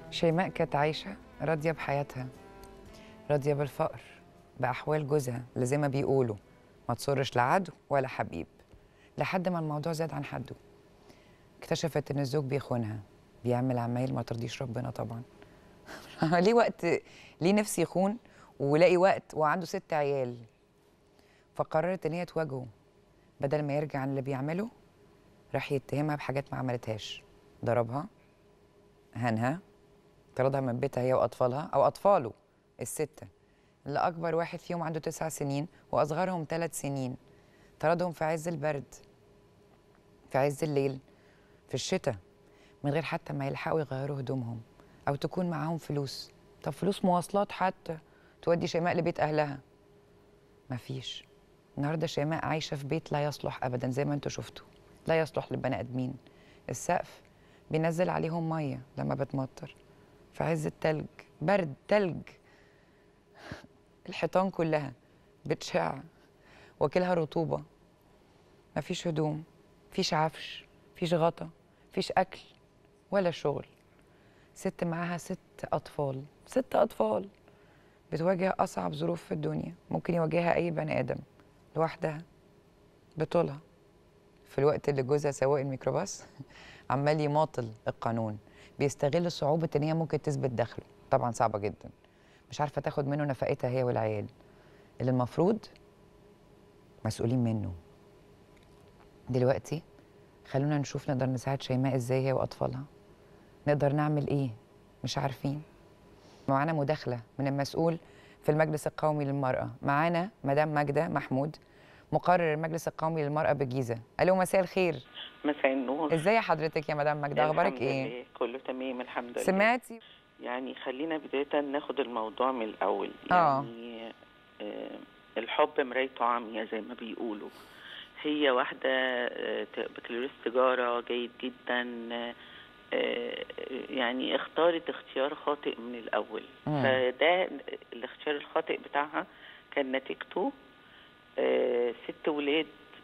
شيماء كانت عايشة راضية بحياتها راضية بالفقر بأحوال جوزها اللي زي ما بيقولوا ما تصرش لا عدو ولا حبيب لحد ما الموضوع زاد عن حده اكتشفت إن الزوج بيخونها بيعمل عمايل ما ترضيش ربنا طبعا ليه وقت ليه نفسي يخون ولاقي وقت وعنده ست عيال فقررت إن هي تواجهه بدل ما يرجع عن اللي بيعمله راح يتهمها بحاجات ما عملتهاش ضربها هنها طردها من بيتها هي واطفالها او اطفاله السته اللي اكبر واحد فيهم عنده تسع سنين واصغرهم ثلاث سنين طردهم في عز البرد في عز الليل في الشتاء من غير حتى ما يلحقوا يغيروا هدومهم او تكون معاهم فلوس طب فلوس مواصلات حتى تودي شيماء لبيت اهلها مفيش النهارده شيماء عايشه في بيت لا يصلح ابدا زي ما انتوا شفتوا لا يصلح للبني ادمين السقف بينزل عليهم ميه لما بتمطر في عز التلج برد تلج الحيطان كلها بتشع واكلها رطوبه مفيش هدوم مفيش عفش مفيش غطا مفيش اكل ولا شغل ست معاها ست اطفال ست اطفال بتواجه اصعب ظروف في الدنيا ممكن يواجهها اي بني ادم لوحدها بطولها في الوقت اللي جوزها سواق الميكروباص عمال يماطل القانون بيستغل صعوبة إن هي ممكن تثبت دخله طبعا صعبة جدا مش عارفة تاخد منه نفقتها هي والعيال اللي المفروض مسؤولين منه دلوقتي خلونا نشوف نقدر نساعد شيماء ازاي هي وأطفالها نقدر نعمل ايه مش عارفين معانا مداخلة من المسؤول في المجلس القومي للمرأة معانا مدام ماجدة محمود مقرر المجلس القومي للمرأة بالجيزة ألو مساء الخير مساء النور ازاي حضرتك يا مدام ماجدة اخبارك الحمد ايه لله. كله تمام الحمد لله سمعتي يعني خلينا بداية ناخد الموضوع من الأول آه. يعني آه الحب مرايته عامية زي ما بيقولوا هي واحدة آه، ت- بكالوريوس تجارة جيد جدا آه، آه، يعني اختارت اختيار خاطئ من الأول مم. فده الاختيار الخاطئ بتاعها كان نتيجته آه، ست ولاد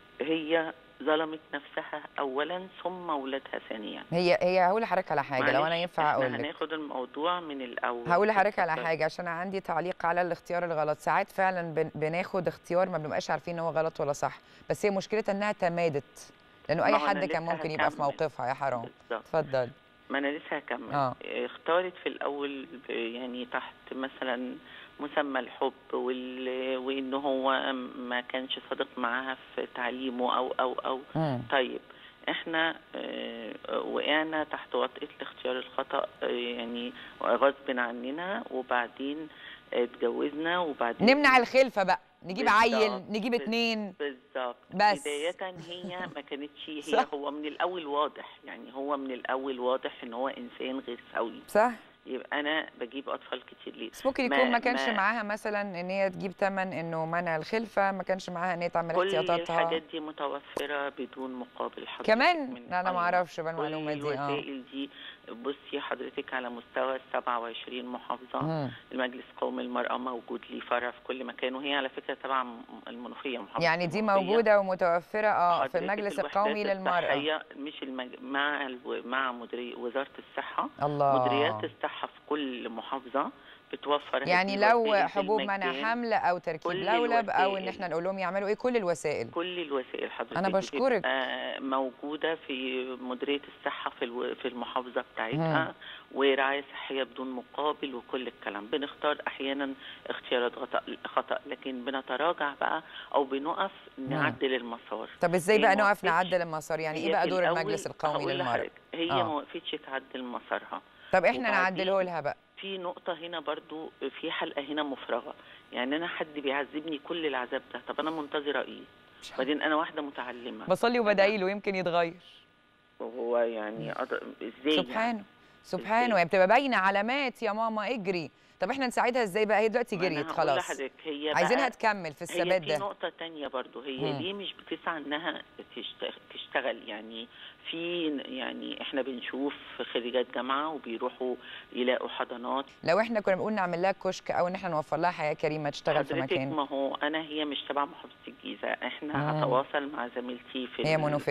هي ظلمت نفسها أولا ثم ولادها ثانيا هي هي هقول لحضرتك على حاجه لو انا معلش، ينفع احنا اقول لك هناخد الموضوع من الاول هقول لحضرتك على اتفضل. حاجه عشان أنا عندي تعليق على الاختيار الغلط ساعات فعلا بن- بناخد اختيار ما بنبقاش عارفين ان هو غلط ولا صح بس هي مشكلتها انها تمادت لانه اي ما هو أنا حد كان لسه ممكن يبقى في هكمل. موقفها يا حرام بالظبط اتفضل ما انا لسه هكمل آه. اختارت في الاول ب- يعني تحت مثلا مسمى الحب وال... وان هو ما كانش صادق معاها في تعليمه او او او مم. طيب احنا آه، وقعنا تحت وطئة الاختيار الخطأ آه، يعني غصب عننا وبعدين آه، اتجوزنا وبعدين نمنع الخلفه بقى نجيب بالظبط. عيل نجيب بال- اتنين بالظبط بس. بداية هي ما كانتش هي صح. هو من الأول واضح يعني هو من الأول واضح إن هو إنسان غير سوي صح يبقى أنا بجيب أطفال كتير ليه بس ممكن ما- يكون ما كانش ما- معاها مثلا ان هي تجيب تمن انه منع الخلفه ما كانش معاها ان هي تعمل كل احتياطاتها الحاجات دي متوفرة بدون مقابل حضرتك كمان من- لا انا ما أيوة. اعرفش بقى المعلومه كل دي اه الوسائل دي بصي حضرتك على مستوى ال 27 محافظة مم. المجلس القومي للمرأة موجود ليه فرع في كل مكان وهي على فكرة تبع م- المنوفية محافظة يعني دي المنوفية. موجوده ومتوفره اه في حضرتك المجلس الوحدات القومي للمراه الصحية مش المج... مع الو... مع مديري وزارة الصحة الله مديريات الصحة في كل محافظة بتوفر هذه يعني لو الوسائل حبوب منع بالمجان. حمل او تركيب كل لولب او ان الوسائل. احنا نقول لهم يعملوا ايه كل الوسائل كل الوسائل حضرتك أنا بشكرك. بتبقى موجودة في مديرية الصحة في الو... في المحافظة بتاعتها ورعاية صحية بدون مقابل وكل الكلام بنختار أحيانا اختيارات خطأ خطأ لكن بنتراجع بقى أو بنقف نعدل المسار طب ازاي هي بقى ما نقف وقفتش. نعدل المسار يعني ايه هي بقى في دور الأول المجلس القومي هقول للمرأة لحضرتك، هي آه. ما وقفتش تعدل مسارها طب احنا وبعدين- نعدله لها بقى في نقطة هنا برضو في حلقة هنا مفرغة يعني أنا حد بيعذبني كل العذاب ده طب أنا منتظرة إيه مش عارفة. بعدين أنا واحدة متعلمة بصلي وبدعي له يمكن يتغير وهو يعني أض... إزاي يعني؟ سبحانه سبحانه إزاي؟ هي بتبقى باينه علامات يا ماما اجري طب احنا نساعدها ازاي بقى هي دلوقتي ما أنا جريت هقول خلاص لحضرتك هي عايزينها بقى- تكمل في هي الثبات في ده نقطة تانية برضو هي مم. ليه مش بتسعى انها تشت- تشتغل يعني في يعني احنا بنشوف خريجات جامعة وبيروحوا يلاقوا حضانات لو احنا كنا بنقول نعمل لها كشك او ان احنا نوفر لها حياه كريمه تشتغل في حضرتك مكان ما هو انا هي مش تبع محافظة الجيزة احنا مم. هتواصل مع زميلتي في هي ال- منوفيه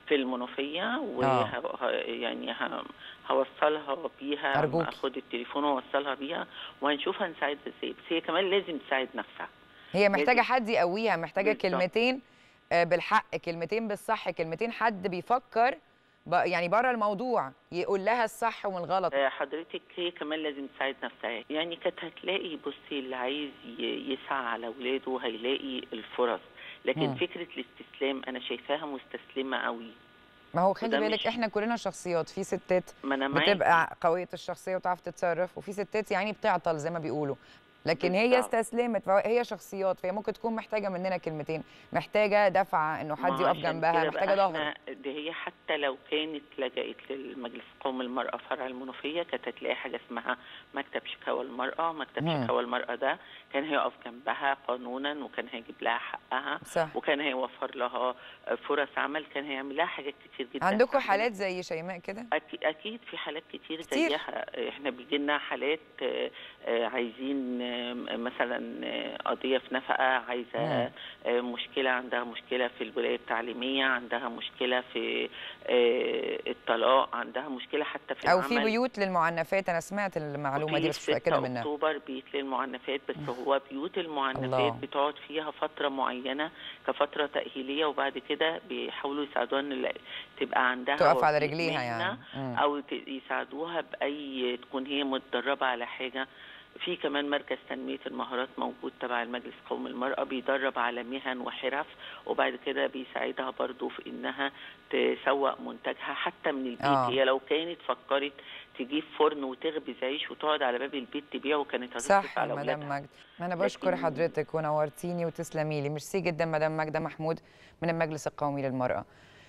في المنوفيه و يعني ه- هوصلها بيها أرجوكي. اخد التليفون واوصلها بيها وهنشوف هنساعدها ازاي بس هي كمان لازم تساعد نفسها هي محتاجه لازم. حد يقويها محتاجه بالظبط. كلمتين آه، بالحق كلمتين بالصح كلمتين حد بيفكر ب- يعني بره الموضوع يقول لها الصح والغلط آه، حضرتك هي كمان لازم تساعد نفسها يعني كانت هتلاقي بصي اللي عايز ي- يسعى على اولاده هيلاقي الفرص لكن مم. فكره الاستسلام انا شايفاها مستسلمه قوي ما هو خلي وده بالك مش- احنا كلنا شخصيات في ستات ما انا معاكي. بتبقى قويه الشخصيه وتعرف تتصرف وفي ستات يعني بتعطل زي ما بيقولوا لكن هي بالظبط. استسلمت فهي شخصيات فهي ممكن تكون محتاجه مننا كلمتين محتاجه دفعه انه حد ما يقف عشان جنبها كده محتاجه بقى ظهر احنا- دي هي حتى لو كانت لجأت للمجلس القومي للمرأة فرع المنوفية كانت هتلاقي حاجة اسمها مكتب شكاوى المرأة مكتب مم. شكاوى المرأة ده كان هيقف جنبها قانونا وكان هيجيب لها حقها صح وكان هيوفر لها فرص عمل كان هيعمل لها حاجات كتير جدا عندكم عندنا. حالات زي شيماء كده أكيد, أكيد في حالات كتير, كتير. زيها احنا بيجي لنا حالات آه، آه، عايزين آه، مثلا آه، قضية في نفقة عايزة مم. آه، مشكلة عندها مشكلة في الولاية التعليمية عندها مشكلة في آه، الطلاق عندها مشكلة حتى في او في العمل. بيوت للمعنفات انا سمعت المعلومه دي وفي بس مش 6 متاكده منها اكتوبر بيت للمعنفات بس هو بيوت المعنفات الله. بتقعد فيها فتره معينه كفتره تاهيليه وبعد كده بيحاولوا يساعدوها ان لا- تبقى عندها تقف على وظيفة رجليها مهنة يعني مم. او ت- يساعدوها باي تكون هي متدربه على حاجه في كمان مركز تنمية المهارات موجود تبع المجلس القومي للمرأة بيدرب على مهن وحرف وبعد كده بيساعدها برضو في إنها تسوق منتجها حتى من البيت آه. هي لو كانت فكرت تجيب فرن وتخبز عيش وتقعد على باب البيت تبيعه كانت هتصرف صح على مدام أولادها ماجدة انا بشكر لكن- حضرتك ونورتيني وتسلمي لي ميرسي جدا مدام ماجدة محمود من المجلس القومي للمرأة